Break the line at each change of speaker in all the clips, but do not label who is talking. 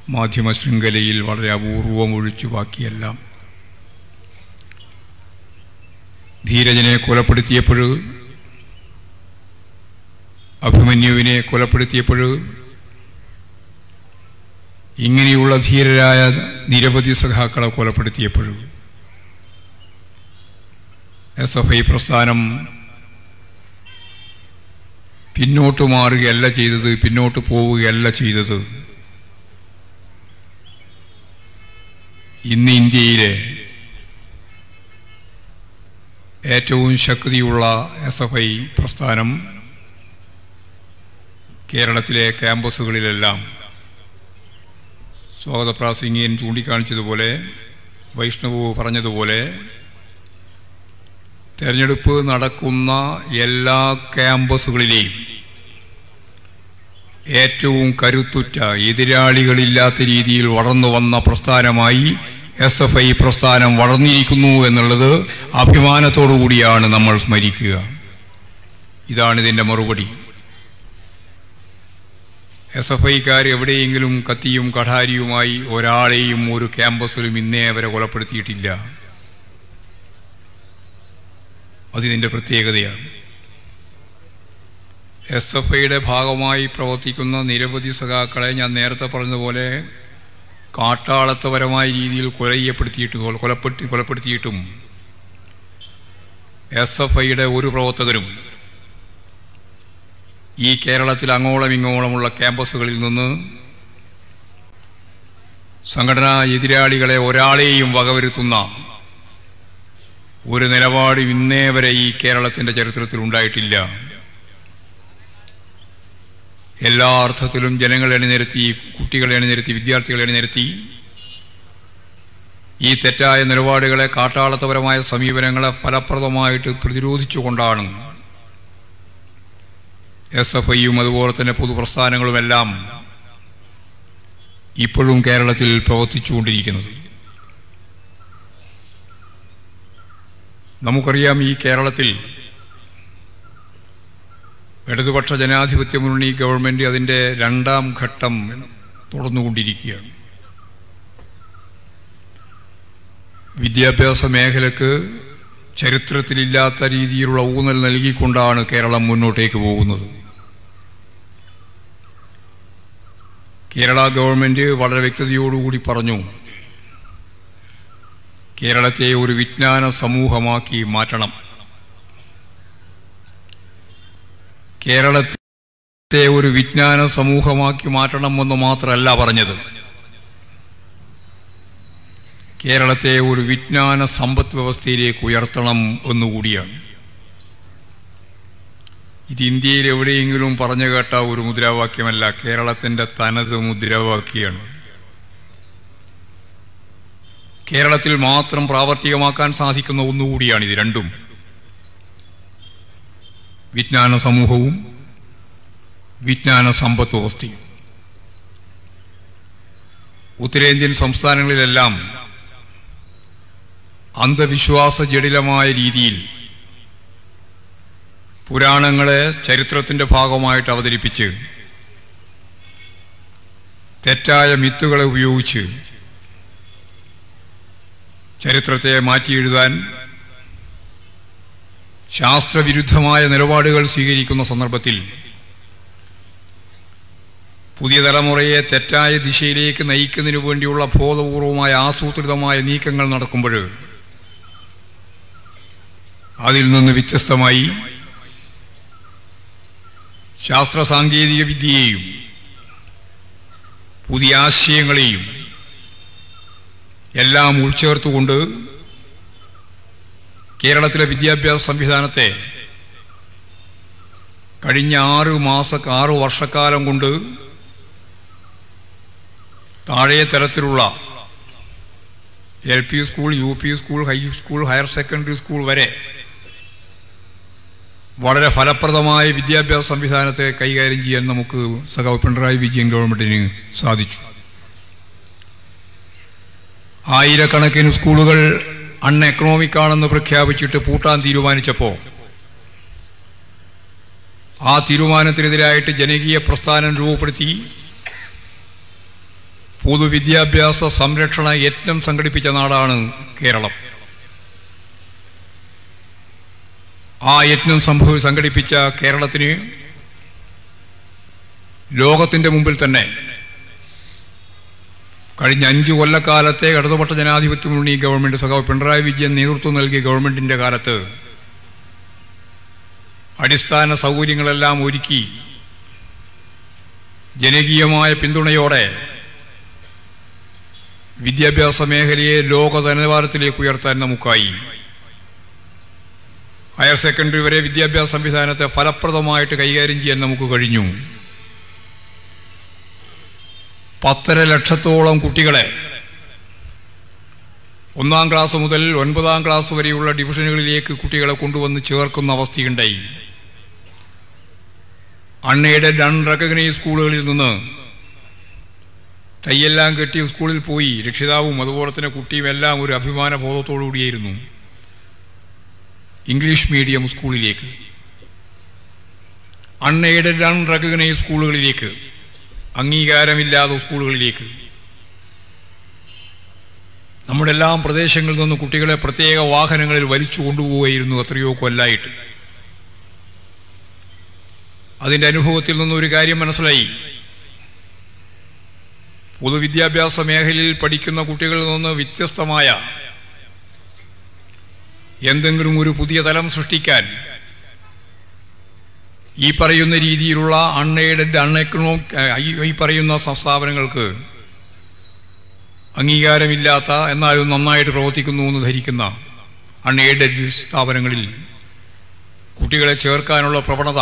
മാധ്യമ ശൃംഖലയിൽ വളരെ അപൂർവം ഒഴിച്ചു ബാക്കിയെല്ലാം ധീരജനെ കൊലപ്പെടുത്തിയപ്പോൾ അഭിമന്യുവിനെ കൊലപ്പെടുത്തിയപ്പോൾ ഇങ്ങനെയുള്ള ധീരരായ നിരവധി സഖാക്കളെ കൊലപ്പെടുത്തിയപ്പോൾ എസ് എഫ് ഐ പ്രസ്ഥാനം പിന്നോട്ട് മാറുകയല്ല ചെയ്തത് പിന്നോട്ട് പോവുകയല്ല ചെയ്തത് ഇന്ന് ഇന്ത്യയിലെ ഏറ്റവും ശക്തിയുള്ള എസ് എഫ് ഐ പ്രസ്ഥാനം കേരളത്തിലെ ക്യാമ്പസുകളിലെല്ലാം സ്വാഗതപ്രാസിംഗിയൻ ചൂണ്ടിക്കാണിച്ചതുപോലെ വൈഷ്ണവ് പറഞ്ഞതുപോലെ തെരഞ്ഞെടുപ്പ് നടക്കുന്ന എല്ലാ ക്യാമ്പസുകളിലെയും ഏറ്റവും കരുത്തുറ്റ എതിരാളികളില്ലാത്ത രീതിയിൽ വളർന്നു വന്ന പ്രസ്ഥാനമായി എസ് എഫ് ഐ പ്രസ്ഥാനം വളർന്നിരിക്കുന്നു എന്നുള്ളത് അഭിമാനത്തോടു കൂടിയാണ് നമ്മൾ സ്മരിക്കുക ഇതാണ് ഇതിൻ്റെ മറുപടി എസ് എഫ് ഐക്കാർ എവിടെയെങ്കിലും കത്തിയും കഠാരിയുമായി ഒരാളെയും ഒരു ക്യാമ്പസിലും ഇന്നേ അവരെ കൊലപ്പെടുത്തിയിട്ടില്ല അതിതിൻ്റെ പ്രത്യേകതയാണ് എസ് എഫ് ഐയുടെ ഭാഗമായി പ്രവർത്തിക്കുന്ന നിരവധി സഖാക്കളെ ഞാൻ നേരത്തെ പറഞ്ഞതുപോലെ കാട്ടാളത്തപരമായ രീതിയിൽ കൊല ചെയ്യപ്പെടുത്തിയിട്ട് കൊല- കൊലപ്പെടുത്തി കൊലപ്പെടുത്തിയിട്ടും എസ് എഫ് ഐയുടെ ഒരു പ്രവർത്തകരും ഈ കേരളത്തിൽ അങ്ങോളം ഇങ്ങോളമുള്ള ക്യാമ്പസുകളിൽ നിന്ന് സംഘടനാ എതിരാളികളെ ഒരാളെയും വകവരുത്തുന്ന ഒരു നിലപാട് ഇന്നേ വരെ ഈ കേരളത്തിൻ്റെ ചരിത്രത്തിൽ ഉണ്ടായിട്ടില്ല എല്ലാ അർത്ഥത്തിലും ജനങ്ങളെ അണിനിരത്തി കുട്ടികളെ അണിനിരത്തി വിദ്യാർത്ഥികളെ അണിനിരത്തി ഈ തെറ്റായ നിലപാടുകളെ കാട്ടാളത്തപരമായ സമീപനങ്ങളെ ഫലപ്രദമായിട്ട് പ്രതിരോധിച്ചുകൊണ്ടാണ് എസ് എഫ് ഐയും അതുപോലെ തന്നെ പൊതുപ്രസ്ഥാനങ്ങളുമെല്ലാം ഇപ്പോഴും കേരളത്തിൽ പ്രവർത്തിച്ചുകൊണ്ടിരിക്കുന്നത് നമുക്കറിയാം ഈ കേരളത്തിൽ ഇടതുപക്ഷ ജനാധിപത്യ മുന്നണി ഗവൺമെന്റ് അതിൻ്റെ രണ്ടാം ഘട്ടം തുടർന്നുകൊണ്ടിരിക്കുകയാണ് വിദ്യാഭ്യാസ മേഖലക്ക് ചരിത്രത്തിലില്ലാത്ത രീതിയിലുള്ള ഊന്നൽ നൽകിക്കൊണ്ടാണ് കേരളം മുന്നോട്ടേക്ക് പോകുന്നത് കേരള ഗവൺമെന്റ് വളരെ വ്യക്തതയോടുകൂടി പറഞ്ഞു കേരളത്തെ ഒരു വിജ്ഞാന സമൂഹമാക്കി മാറ്റണം കേരളത്തെ ഒരു വിജ്ഞാന സമൂഹമാക്കി മാറ്റണമെന്ന് മാത്രമല്ല പറഞ്ഞത് കേരളത്തെ ഒരു വിജ്ഞാന സമ്പദ് വ്യവസ്ഥയിലേക്ക് ഉയർത്തണം എന്നുകൂടിയാണ് ഇത് ഇന്ത്യയിൽ എവിടെയെങ്കിലും പറഞ്ഞു കേട്ട ഒരു മുദ്രാവാക്യമല്ല കേരളത്തിന്റെ തനത് മുദ്രാവാക്യമാണ് കേരളത്തിൽ മാത്രം പ്രാവർത്തികമാക്കാൻ സാധിക്കുന്ന ഒന്നുകൂടിയാണ് ഇത് രണ്ടും വിജ്ഞാന സമൂഹവും വിജ്ഞാന സമ്പത്ത് വ്യവസ്ഥയും ഉത്തരേന്ത്യൻ സംസ്ഥാനങ്ങളിലെല്ലാം അന്ധവിശ്വാസ ജടിലമായ രീതിയിൽ പുരാണങ്ങളെ ചരിത്രത്തിന്റെ ഭാഗമായിട്ട് അവതരിപ്പിച്ച് തെറ്റായ മിത്തുകളെ ഉപയോഗിച്ച് ചരിത്രത്തെ മാറ്റിയെഴുതാൻ ശാസ്ത്രവിരുദ്ധമായ നിലപാടുകൾ സ്വീകരിക്കുന്ന സന്ദർഭത്തിൽ പുതിയ തലമുറയെ തെറ്റായ ദിശയിലേക്ക് നയിക്കുന്നതിനു വേണ്ടിയുള്ള ബോധപൂർവമായ ആസൂത്രിതമായ നീക്കങ്ങൾ നടക്കുമ്പോൾ അതിൽ നിന്ന് വ്യത്യസ്തമായി ശാസ്ത്ര സാങ്കേതിക വിദ്യയെയും പുതിയ ആശയങ്ങളെയും എല്ലാം ഉൾച്ചേർത്തുകൊണ്ട് കേരളത്തിലെ വിദ്യാഭ്യാസ സംവിധാനത്തെ കഴിഞ്ഞ ആറ് മാസ ആറ് വർഷക്കാലം കൊണ്ട് താഴെ തരത്തിലുള്ള L P school U P school high school higher secondary school വരെ വളരെ ഫലപ്രദമായ വിദ്യാഭ്യാസ സംവിധാനത്തെ കൈകാര്യം ചെയ്യാൻ നമുക്ക് സഖാവ് പിണറായി വിജയൻ ഗവൺമെന്റിന് സാധിച്ചു ആയിരക്കണക്കിന് സ്കൂളുകൾ അൺ എക്കണോമിക് ആണെന്ന് പ്രഖ്യാപിച്ചിട്ട് പൂട്ടാൻ തീരുമാനിച്ചപ്പോൾ ആ തീരുമാനത്തിനെതിരായിട്ട് ജനകീയ പ്രസ്ഥാനം രൂപപ്പെടുത്തി പൊതുവിദ്യാഭ്യാസ സംരക്ഷണ യജ്ഞം സംഘടിപ്പിച്ച നാടാണ് കേരളം ആ യജ്ഞം സംഭവ സംഘടിപ്പിച്ച കേരളത്തിന് ലോകത്തിൻ്റെ മുമ്പിൽ തന്നെ കഴിഞ്ഞ അഞ്ചു കൊല്ലക്കാലത്തെ ഇടതുപക്ഷ ജനാധിപത്യ മുന്നണി ഗവൺമെന്റ് സഖാവ് പിണറായി വിജയൻ നേതൃത്വം നൽകിയ ഗവൺമെന്റിന്റെ കാലത്ത് അടിസ്ഥാന സൗകര്യങ്ങളെല്ലാം ഒരുക്കി ജനകീയമായ പിന്തുണയോടെ വിദ്യാഭ്യാസ മേഖലയെ ലോക നിലവാരത്തിലേക്ക് ഉയർത്താൻ നമുക്കായി ഹയർ സെക്കൻഡറി വരെ വിദ്യാഭ്യാസ സംവിധാനത്തെ ഫലപ്രദമായിട്ട് കൈകാര്യം ചെയ്യാൻ നമുക്ക് കഴിഞ്ഞു പത്തര ലക്ഷത്തോളം കുട്ടികളെ ഒന്നാം ക്ലാസ് മുതൽ ഒൻപതാം ക്ലാസ് വരെയുള്ള ഡിവിഷനുകളിലേക്ക് കുട്ടികളെ കൊണ്ടുവന്ന് ചേർക്കുന്ന അവസ്ഥയുണ്ടായി അൺഎയ്ഡഡ് അൺറെക്കഗ്നൈസ് സ്കൂളുകളിൽ നിന്ന് തയ്യെല്ലാം കെട്ടി സ്കൂളിൽ പോയി രക്ഷിതാവും അതുപോലെ തന്നെ കുട്ടിയും എല്ലാം ഒരു അഭിമാന ബോധത്തോടുകൂടിയായിരുന്നു ഇംഗ്ലീഷ് മീഡിയം സ്കൂളിലേക്ക് അൺഎയ്ഡഡ് അൺറെക്കഗ്നൈസ് സ്കൂളുകളിലേക്ക് അംഗീകാരമില്ലാത്ത സ്കൂളുകളിലേക്ക് നമ്മുടെ എല്ലാം പ്രദേശങ്ങളിൽ നിന്ന് കുട്ടികളെ പ്രത്യേക വാഹനങ്ങളിൽ വലിച്ചു കൊണ്ടുപോവുകയായിരുന്നു എത്രയോ കൊല്ലായിട്ട് അതിൻ്റെ അനുഭവത്തിൽ നിന്നൊരു കാര്യം മനസ്സിലായി പൊതുവിദ്യാഭ്യാസ മേഖലയിൽ പഠിക്കുന്ന കുട്ടികളിൽ നിന്ന് വ്യത്യസ്തമായ എന്തെങ്കിലും ഒരു പുതിയ തലം സൃഷ്ടിക്കാൻ ഈ പറയുന്ന രീതിയിലുള്ള അൺഎയ്ഡഡ് അൺഎക്കണോ ഈ പറയുന്ന സ്ഥാപനങ്ങൾക്ക് അംഗീകാരമില്ലാത്ത എന്നാലും നന്നായിട്ട് പ്രവർത്തിക്കുന്നു എന്ന് ധരിക്കുന്ന അൺഎയ്ഡഡ് സ്ഥാപനങ്ങളിൽ കുട്ടികളെ ചേർക്കാനുള്ള പ്രവണത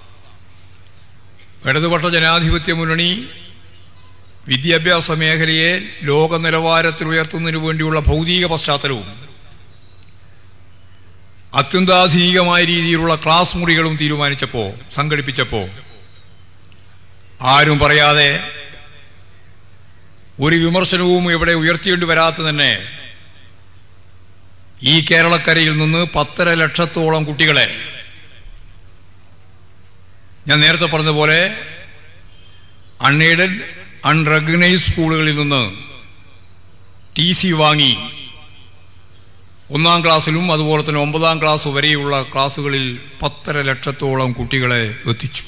ഇടതുപക്ഷ ജനാധിപത്യ മുന്നണി വിദ്യാഭ്യാസ മേഖലയെ ലോക നിലവാരത്തിൽ ഉയർത്തുന്നതിനു വേണ്ടിയുള്ള ഭൗതിക പശ്ചാത്തലവും അത്യന്താധുനികമായ രീതിയിലുള്ള ക്ലാസ് മുറികളും തീരുമാനിച്ചപ്പോ സംഘടിപ്പിച്ചപ്പോ ആരും പറയാതെ ഒരു വിമർശനവും ഇവിടെ ഉയർത്തിയേണ്ടി വരാത്ത തന്നെ ഈ കേരളക്കരയിൽ നിന്ന് പത്തര ലക്ഷത്തോളം കുട്ടികളെ ഞാൻ നേരത്തെ പറഞ്ഞതുപോലെ അൺഎയ്ഡഡ് അൺറെക്കഗ്നൈസ് സ്കൂളുകളിൽ നിന്ന് ടി സി വാങ്ങി ഒന്നാം ക്ലാസ്സിലും അതുപോലെ തന്നെ ഒമ്പതാം ക്ലാസ് വരെയുള്ള ക്ലാസ്സുകളിൽ പത്തര ലക്ഷത്തോളം കുട്ടികളെ എത്തിച്ചു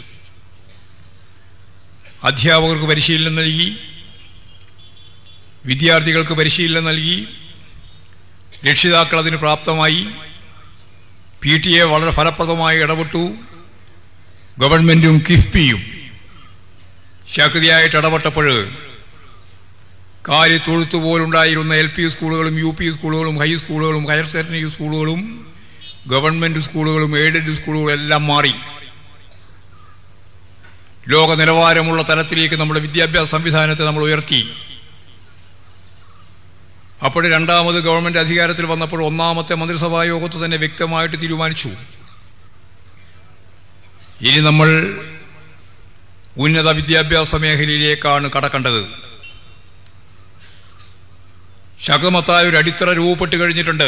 അധ്യാപകർക്ക് പരിശീലനം നൽകി വിദ്യാർത്ഥികൾക്ക് പരിശീലനം നൽകി രക്ഷിതാക്കൾ അതിന് പ്രാപ്തമായി പി ടി എ വളരെ ഫലപ്രദമായി ഇടപെട്ടു ഗവൺമെന്റും കിഫ്ബിയും ശക്തിയായിട്ട് ഇടപെട്ടപ്പോൾ കാര്യത്തൊഴുത്ത് പോലുണ്ടായിരുന്ന എൽ പി സ്കൂളുകളും യു പി സ്കൂളുകളും ഹൈ സ്കൂളുകളും ഹയർ സെക്കൻഡറി സ്കൂളുകളും ഗവൺമെന്റ് സ്കൂളുകളും എയ്ഡഡ് സ്കൂളുകളും എല്ലാം മാറി ലോക നിലവാരമുള്ള തലത്തിലേക്ക് നമ്മുടെ വിദ്യാഭ്യാസ സംവിധാനത്തെ നമ്മൾ ഉയർത്തി അപ്പോൾ രണ്ടാമത് ഗവൺമെന്റ് അധികാരത്തിൽ വന്നപ്പോൾ ഒന്നാമത്തെ മന്ത്രിസഭാ യോഗത്ത് തന്നെ വ്യക്തമായിട്ട് തീരുമാനിച്ചു ഇനി നമ്മൾ ഉന്നത വിദ്യാഭ്യാസ മേഖലയിലേക്കാണ് കടക്കേണ്ടത് ശക്തമത്തായ ഒരു അടിത്തറ രൂപപ്പെട്ട് കഴിഞ്ഞിട്ടുണ്ട്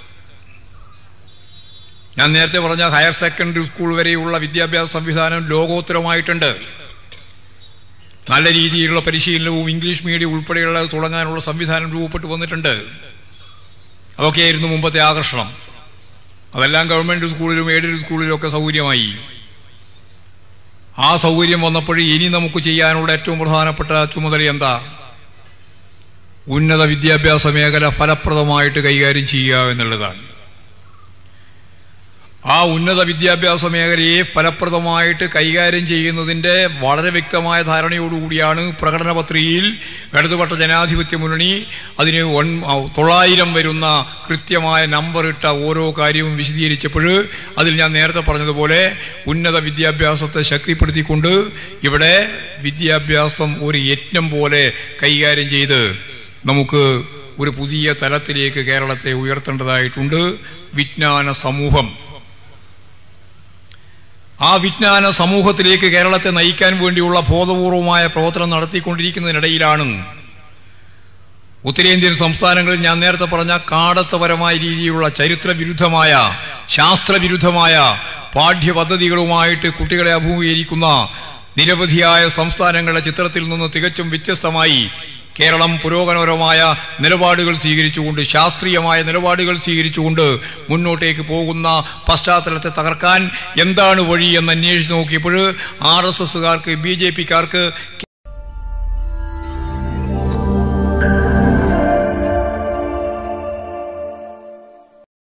ഞാൻ നേരത്തെ പറഞ്ഞ ഹയർ സെക്കൻഡറി സ്കൂൾ വരെയുള്ള വിദ്യാഭ്യാസ സംവിധാനം ലോകോത്തരമായിട്ടുണ്ട് നല്ല രീതിയിലുള്ള പരിശീലനവും ഇംഗ്ലീഷ് മീഡിയം ഉൾപ്പെടെയുള്ള തുടങ്ങാനുള്ള സംവിധാനം രൂപപ്പെട്ട് വന്നിട്ടുണ്ട് അതൊക്കെയായിരുന്നു മുമ്പത്തെ ആകർഷണം അതെല്ലാം ഗവൺമെന്റ് സ്കൂളിലും എയ്ഡഡ് സ്കൂളിലും ഒക്കെ സൗകര്യമായി ആ സൗകര്യം വന്നപ്പോൾ ഇനി നമുക്ക് ചെയ്യാനുള്ള ഏറ്റവും പ്രധാനപ്പെട്ട ചുമതല എന്താ ഉന്നത വിദ്യാഭ്യാസ മേഖല ഫലപ്രദമായിട്ട് കൈകാര്യം ചെയ്യുക എന്നുള്ളതാണ് ആ ഉന്നത വിദ്യാഭ്യാസ മേഖലയെ ഫലപ്രദമായിട്ട് കൈകാര്യം ചെയ്യുന്നതിൻ്റെ വളരെ വ്യക്തമായ ധാരണയോടുകൂടിയാണ് പ്രകടന പത്രികയിൽ ഇടതുപക്ഷ ജനാധിപത്യ മുന്നണി അതിന് ഒൻ തൊള്ളായിരം വരുന്ന കൃത്യമായ നമ്പർ ഇട്ട ഓരോ കാര്യവും വിശദീകരിച്ചപ്പോൾ അതിൽ ഞാൻ നേരത്തെ പറഞ്ഞതുപോലെ ഉന്നത വിദ്യാഭ്യാസത്തെ ശക്തിപ്പെടുത്തിക്കൊണ്ട് ഇവിടെ വിദ്യാഭ്യാസം ഒരു യജ്ഞം പോലെ കൈകാര്യം ചെയ്ത് നമുക്ക് ഒരു പുതിയ തലത്തിലേക്ക് കേരളത്തെ ഉയർത്തേണ്ടതായിട്ടുണ്ട് വിജ്ഞാന സമൂഹം ആ വിജ്ഞാന സമൂഹത്തിലേക്ക് കേരളത്തെ നയിക്കാൻ വേണ്ടിയുള്ള ബോധപൂർവമായ പ്രവർത്തനം നടത്തിക്കൊണ്ടിരിക്കുന്നതിനിടയിലാണ് ഉത്തരേന്ത്യൻ സംസ്ഥാനങ്ങളിൽ ഞാൻ നേരത്തെ പറഞ്ഞ കാടത്തപരമായ രീതിയിലുള്ള ചരിത്രവിരുദ്ധമായ ശാസ്ത്രവിരുദ്ധമായ പാഠ്യപദ്ധതികളുമായിട്ട് കുട്ടികളെ അഭിമുഖീകരിക്കുന്ന നിരവധിയായ സംസ്ഥാനങ്ങളുടെ ചിത്രത്തിൽ നിന്ന് തികച്ചും വ്യത്യസ്തമായി കേരളം പുരോഗമനപരമായ നിലപാടുകൾ സ്വീകരിച്ചുകൊണ്ട് ശാസ്ത്രീയമായ നിലപാടുകൾ സ്വീകരിച്ചുകൊണ്ട് മുന്നോട്ടേക്ക് പോകുന്ന പശ്ചാത്തലത്തെ തകർക്കാൻ എന്താണ് വഴി എന്ന് അന്വേഷിച്ച് നോക്കിയപ്പോൾ ആർ എസ് എസുകാർക്ക് ബി ജെ പിക്കാർക്ക്